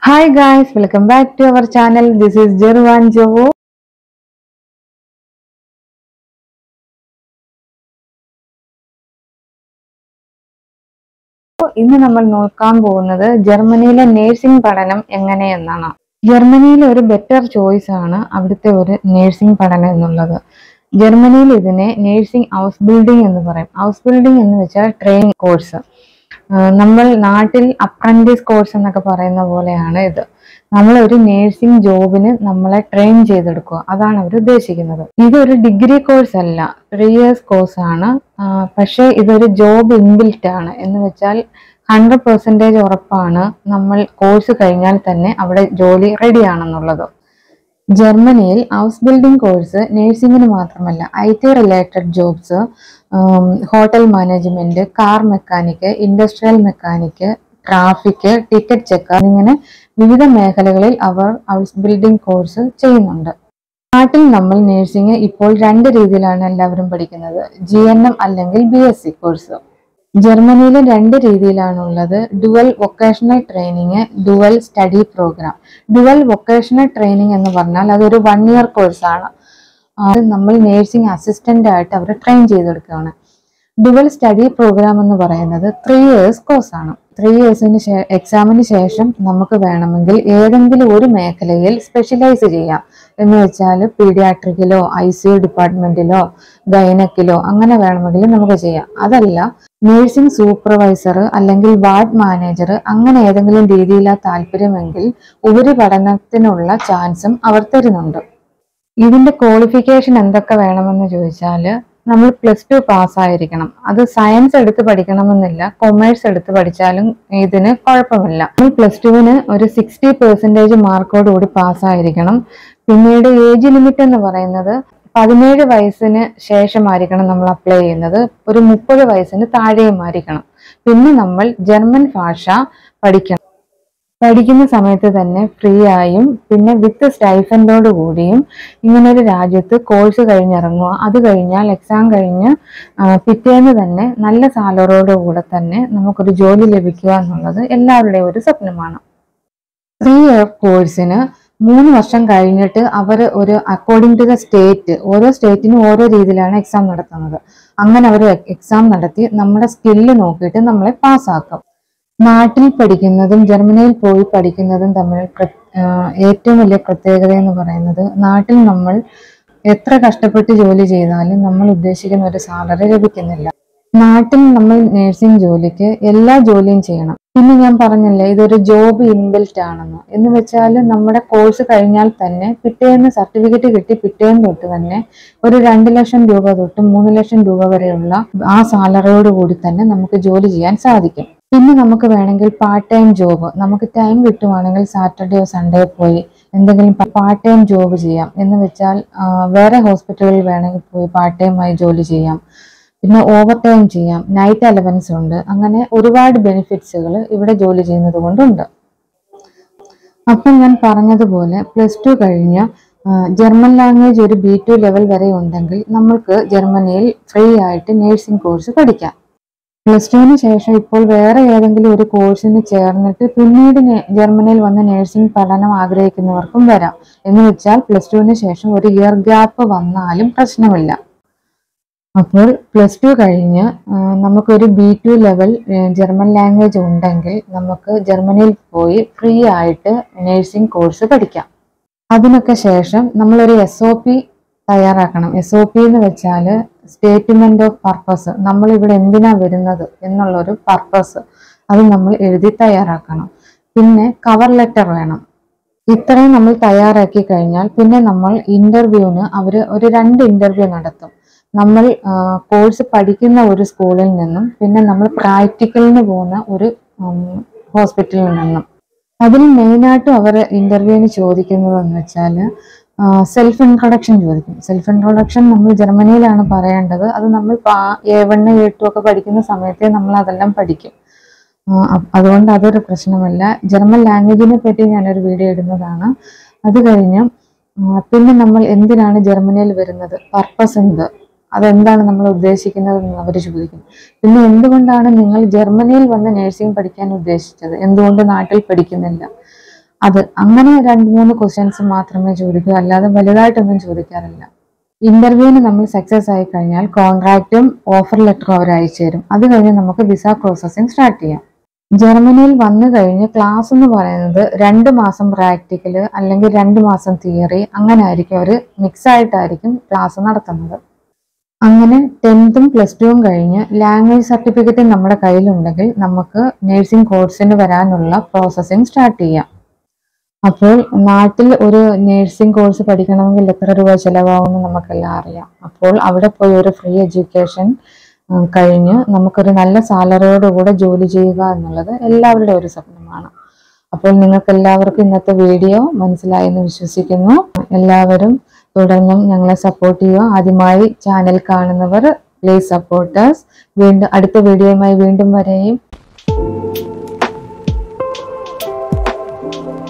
Hi guys, welcome back to our channel. This is Jerwan Jovo. ഇന്ന് നമ്മൾ നോക്കാൻ പോകുന്നത് ജർമ്മനിയിലെ നേഴ്സിംഗ് പഠനം എങ്ങനെയെന്നാണ് ജർമ്മനിയിലെ ഒരു ബെറ്റർ ചോയ്സ് ആണ് അവിടുത്തെ ഒരു നേഴ്സിംഗ് പഠനം എന്നുള്ളത് ജർമ്മനിയിൽ ഇതിനെ നേഴ്സിംഗ് ഹൗസ് ബിൽഡിംഗ് എന്ന് പറയും ഹൗസ് ബിൽഡിംഗ് എന്ന് വെച്ചാൽ ട്രെയിനിങ് കോഴ്സ് നമ്മൾ നാട്ടിൽ അപ്രന്റീസ് കോഴ്സ് എന്നൊക്കെ പറയുന്ന പോലെയാണ് ഇത് നമ്മൾ ഒരു നേഴ്സിംഗ് ജോബിന് നമ്മളെ ട്രെയിൻ ചെയ്തെടുക്കുക അതാണ് അവർ ഉദ്ദേശിക്കുന്നത് ഇതൊരു ഡിഗ്രി കോഴ്സ് അല്ല ത്രീ ഇയേഴ്സ് കോഴ്സ് ആണ് ആ, പക്ഷേ ഇതൊരു ജോബ് ഇൻബിൽറ്റ് ആണ് എന്ന് വെച്ചാൽ ഹൺഡ്രഡ് പെർസെൻറ്റേജ് ഉറപ്പാണ് നമ്മൾ കോഴ്സ് കഴിഞ്ഞാൽ തന്നെ അവിടെ ജോലി റെഡി ആണെന്നുള്ളത് ജർമ്മനിയിൽ ഹൗസ് ബിൽഡിംഗ് കോഴ്സ് നഴ്സിംഗിന് മാത്രമല്ല I T related jobs hotel management car mechanic industrial mechanic traffic ticket checker എന്നിങ്ങനെ വിവിധ മേഖലകളിൽ അവർ ഹൗസ് ബിൽഡിംഗ് കോഴ്സ് ചെയ്യുന്നുണ്ട് നാട്ടിൽ നമ്മൾ നഴ്സിംഗ് ഇപ്പോൾ രണ്ട് രീതിയിലാണ് എല്ലാവരും പഠിക്കുന്നത് ജി എൻ എം അല്ലെങ്കിൽ ബി എസ് സി കോഴ്സ് ജർമ്മനിയിൽ രണ്ട് രീതിയിലാണുള്ളത് dual vocational training dual study programme dual vocational training എന്ന് പറഞ്ഞാൽ അതൊരു വൺ ഇയർ കോഴ്സാണ് അത് നമ്മൾ നേഴ്സിംഗ് അസിസ്റ്റന്റ് ആയിട്ട് അവർ ട്രെയിൻ ചെയ്തെടുക്കുകയാണ് ഡുവൽ സ്റ്റഡി പ്രോഗ്രാം എന്ന് പറയുന്നത് ത്രീ ഇയേഴ്സ് കോഴ്സാണ് ത്രീ ഇയേഴ്സിന് എക്സാമിന് ശേഷം നമുക്ക് വേണമെങ്കിൽ ഏതെങ്കിലും ഒരു മേഖലയിൽ സ്പെഷ്യലൈസ് ചെയ്യാം എന്ന് വെച്ചാൽ പീഡിയാട്രിക്കിലോ ഐ സി യു ഡിപ്പാർട്ട്മെന്റിലോ ഗൈനക്കിലോ അങ്ങനെ വേണമെങ്കിൽ നമുക്ക് ചെയ്യാം അതല്ല നേഴ്സിംഗ് സൂപ്പർവൈസർ അല്ലെങ്കിൽ വാർഡ് മാനേജർ അങ്ങനെ ഏതെങ്കിലും രീതിയിലാ താല്പര്യമെങ്കിൽ ഉപരിപഠനത്തിനുള്ള ചാൻസും അവർ തരുന്നുണ്ട് ഇതിന്റെ ക്വാളിഫിക്കേഷൻ എന്തൊക്കെ വേണമെന്ന് ചോദിച്ചാൽ നമ്മൾ പ്ലസ് ടു പാസ്സായിരിക്കണം അത് സയൻസ് എടുത്ത് പഠിക്കണമെന്നില്ല കൊമേഴ്സ് എടുത്ത് പഠിച്ചാലും ഇതിന് കുഴപ്പമില്ല നമ്മൾ പ്ലസ് ടുവിന് ഒരു സിക്സ്റ്റി പെർസെൻറ്റേജ് മാർക്കോട് കൂടി പാസ്സായിരിക്കണം പിന്നീട് ഏജ് ലിമിറ്റ് എന്ന് പറയുന്നത് പതിനേഴ് വയസ്സിന് ശേഷമായിരിക്കണം നമ്മൾ അപ്ലൈ ചെയ്യുന്നത് ഒരു മുപ്പത് വയസ്സിന് താഴെയുമായിരിക്കണം പിന്നെ നമ്മൾ ജർമ്മൻ ഭാഷ പഠിക്കണം പഠിക്കുന്ന സമയത്ത് തന്നെ ഫ്രീ ആയും പിന്നെ വിത്ത് സ്റ്റൈഫൻഡോട് കൂടിയും ഇങ്ങനെ ഒരു രാജ്യത്ത് കോഴ്സ് കഴിഞ്ഞിറങ്ങുക അത് കഴിഞ്ഞാൽ എക്സാം കഴിഞ്ഞ് ആ, പിറ്റേന്ന് തന്നെ നല്ല സാലറിയോട് കൂടെ തന്നെ നമുക്കൊരു ജോലി ലഭിക്കുക എന്നുള്ളത് എല്ലാവരുടെയും ഒരു സ്വപ്നമാണ് ത്രീ ഇയർ കോഴ്സിന് മൂന്ന് വർഷം കഴിഞ്ഞിട്ട് അവർ ഒരു അക്കോർഡിംഗ് ടു ദ സ്റ്റേറ്റ് ഓരോ സ്റ്റേറ്റിനും ഓരോ രീതിയിലാണ് എക്സാം നടത്തുന്നത് അങ്ങനെ അവർ എക്സാം നടത്തി നമ്മുടെ സ്കില്ല് നോക്കിയിട്ട് നമ്മളെ പാസ്സാക്കും നാട്ടിൽ പഠിക്കുന്നതും ജർമ്മനിയിൽ പോയി പഠിക്കുന്നതും തമ്മിൽ പ്ര- ആഹ് ഏറ്റവും വലിയ പ്രത്യേകത എന്ന് പറയുന്നത് നാട്ടിൽ നമ്മൾ എത്ര കഷ്ടപ്പെട്ട് ജോലി ചെയ്താലും നമ്മൾ ഉദ്ദേശിക്കുന്ന ഒരു സാലറി ലഭിക്കുന്നില്ല നാട്ടിൽ നമ്മൾ നേഴ്സിംഗ് ജോലിക്ക് എല്ലാ ജോലിയും ചെയ്യണം പിന്നെ ഞാൻ പറഞ്ഞില്ലേ ഇതൊരു ജോബ് ഇൻബിൽറ്റ് ആണെന്ന് എന്ന് വെച്ചാൽ നമ്മുടെ കോഴ്സ് കഴിഞ്ഞാൽ തന്നെ പിറ്റേന്ന് സർട്ടിഫിക്കറ്റ് കിട്ടി പിറ്റേന്ന് തൊട്ട് തന്നെ ഒരു രണ്ട് ലക്ഷം രൂപ തൊട്ട് മൂന്ന് ലക്ഷം രൂപ വരെയുള്ള ആ സാലറിയോട് കൂടി തന്നെ നമുക്ക് ജോലി ചെയ്യാൻ സാധിക്കും പിന്നെ നമുക്ക് വേണമെങ്കിൽ പാർട്ട് ടൈം ജോബ് നമുക്ക് ടൈം കിട്ടുവാണെങ്കിൽ സാറ്റർഡേയോ സൺഡേ പോയി എന്തെങ്കിലും പാർട്ട് ടൈം ജോബ് ചെയ്യാം എന്ന് വെച്ചാൽ ആ, വേറെ ഹോസ്പിറ്റലിൽ വേണമെങ്കിൽ പോയി പാർട്ട് ടൈം ആയി ജോലി ചെയ്യാം പിന്നെ ഓവർ ടൈം ചെയ്യാം നൈറ്റ് അലവൻസ് ഉണ്ട് അങ്ങനെ ഒരുപാട് ബെനിഫിറ്റ്സുകൾ ഇവിടെ ജോലി ചെയ്യുന്നത് കൊണ്ടുണ്ട് അപ്പം ഞാൻ പറഞ്ഞതുപോലെ പ്ലസ് ടു കഴിഞ്ഞ് ആ, ജർമ്മൻ ലാംഗ്വേജ് ഒരു ബി ടു ലെവൽ വരെ ഉണ്ടെങ്കിൽ നമ്മൾക്ക് ജർമ്മനിയിൽ ഫ്രീ ആയിട്ട് നേഴ്സിംഗ് കോഴ്സ് പഠിക്കാം പ്ലസ് ടുവിന് ശേഷം ഇപ്പോൾ വേറെ ഏതെങ്കിലും ഒരു കോഴ്സിന് ചേർന്നിട്ട് പിന്നീട് നേ- ജർമ്മനിയിൽ വന്ന് നേഴ്സിംഗ് പഠനം ആഗ്രഹിക്കുന്നവർക്കും വരാം എന്ന് വെച്ചാൽ പ്ലസ് ടുവിന് ശേഷം ഒരു ഇയർ ഗ്യാപ്പ് വന്നാലും പ്രശ്നമില്ല അപ്പോൾ പ്ലസ് ടു കഴിഞ്ഞ് ആ, നമുക്കൊരു ബി ടു ലെവൽ ഏ, ജർമ്മൻ ലാംഗ്വേജ് ഉണ്ടെങ്കിൽ നമുക്ക് ജർമ്മനിയിൽ പോയി ഫ്രീ ആയിട്ട് നേഴ്സിംഗ് കോഴ്സ് പഠിക്കാം അതിനൊക്കെ ശേഷം നമ്മളൊരു എസ് ഒ പി തയ്യാറാക്കണം എസ് ഒ പി എന്ന് വെച്ചാൽ സ്റ്റേറ്റ്മെന്റ് ഓഫ് പർപ്പസ് നമ്മൾ ഇവിടെ എന്തിനാ വരുന്നത് എന്നുള്ളൊരു പർപ്പസ് അത് നമ്മൾ എഴുതി തയ്യാറാക്കണം പിന്നെ കവർ ലെറ്റർ വേണം ഇത്രയും നമ്മൾ തയ്യാറാക്കി കഴിഞ്ഞാൽ പിന്നെ നമ്മൾ ഇന്റർവ്യൂവിന് അവർ ഒരു രണ്ട് ഇന്റർവ്യൂ നടത്തും നമ്മൾ കോഴ്സ് പഠിക്കുന്ന ഒരു സ്കൂളിൽ നിന്നും പിന്നെ നമ്മൾ പ്രാക്ടിക്കലിന് പോകുന്ന ഒരു ഹോസ്പിറ്റലിൽ നിന്നും അതിൽ മെയിനായിട്ടും അവർ ഇന്റർവ്യൂവിന് ചോദിക്കുന്നത് എന്ന് വെച്ചാൽ സെൽഫ് ഇൻട്രൊഡക്ഷൻ ചോദിക്കും സെൽഫ് ഇൻട്രൊഡക്ഷൻ നമ്മൾ ജർമ്മനിയിലാണ് പറയേണ്ടത് അത് നമ്മൾ എ വണ്ണ് എ ടു ഒക്കെ പഠിക്കുന്ന സമയത്തെ നമ്മൾ അതെല്ലാം പഠിക്കും ആ, അ- അതുകൊണ്ട് അതൊരു പ്രശ്നമല്ല ജർമ്മൻ ലാംഗ്വേജിനെ പറ്റി ഞാനൊരു വീഡിയോ ഇടുന്നതാണ് അത് കഴിഞ്ഞ് ആ, പിന്നെ നമ്മൾ എന്തിനാണ് ജർമ്മനിയിൽ വരുന്നത് പർപ്പസ് എന്ത് അതെന്താണ് നമ്മൾ ഉദ്ദേശിക്കുന്നത് എന്ന് അവർ ചോദിക്കും പിന്നെ എന്തുകൊണ്ടാണ് നിങ്ങൾ ജർമ്മനിയിൽ വന്ന് നഴ്സിംഗ് പഠിക്കാൻ ഉദ്ദേശിച്ചത് എന്തുകൊണ്ട് നാട്ടിൽ പഠിക്കുന്നില്ല അത് അങ്ങനെ രണ്ട് മൂന്ന് ക്വസ്റ്റ്യൻസ് മാത്രമേ ചോദിക്കൂ അല്ലാതെ വലുതായിട്ടൊന്നും ചോദിക്കാറില്ല ഇന്റർവ്യൂവിന് നമ്മൾ സക്സസ് ആയി കഴിഞ്ഞാൽ കോൺട്രാക്റ്റും ഓഫർ ലെറ്ററും അവർ അയച്ചു തരും അത് കഴിഞ്ഞ് നമുക്ക് വിസ പ്രോസസ്സിംഗ് സ്റ്റാർട്ട് ചെയ്യാം ജർമ്മനിയിൽ വന്നു കഴിഞ്ഞ് ക്ലാസ് എന്ന് പറയുന്നത് രണ്ട് മാസം പ്രാക്ടിക്കല് അല്ലെങ്കിൽ രണ്ട് മാസം തിയറി അങ്ങനെ ആയിരിക്കും ഒരു മിക്സ് ആയിട്ടായിരിക്കും ക്ലാസ് നടത്തുന്നത് അങ്ങനെ ടെൻത്തും പ്ലസ് ടുവും കഴിഞ്ഞ് ലാംഗ്വേജ് സർട്ടിഫിക്കറ്റ് നമ്മുടെ കയ്യിലുണ്ടെങ്കിൽ നമുക്ക് നഴ്സിംഗ് കോഴ്സിന് വരാനുള്ള പ്രോസസ്സിംഗ് സ്റ്റാർട്ട് ചെയ്യാം അപ്പോൾ നാട്ടിൽ ഒരു നഴ്സിംഗ് കോഴ്സ് പഠിക്കണമെങ്കിൽ എത്ര രൂപ ചിലവാകുമെന്ന് നമുക്കെല്ലാം അറിയാം അപ്പോൾ അവിടെ പോയി ഒരു ഫ്രീ എഡ്യൂക്കേഷൻ ഉം, കഴിഞ്ഞ് നമുക്കൊരു നല്ല സാലറിയോട് കൂടെ ജോലി ചെയ്യുക എന്നുള്ളത് എല്ലാവരുടെയും ഒരു സ്വപ്നമാണ് അപ്പോൾ നിങ്ങൾക്ക് എല്ലാവർക്കും ഇന്നത്തെ വീഡിയോ മനസ്സിലായി എന്ന് വിശ്വസിക്കുന്നു എല്ലാവരും തുടർന്നും ഞങ്ങളെ സപ്പോർട്ട് ചെയ്യുക ആദ്യമായി ചാനൽ കാണുന്നവർ പ്ലീസ് സപ്പോർട്ടേഴ്സ് വീണ്ടും അടുത്ത വീഡിയോയുമായി വീണ്ടും വരെയും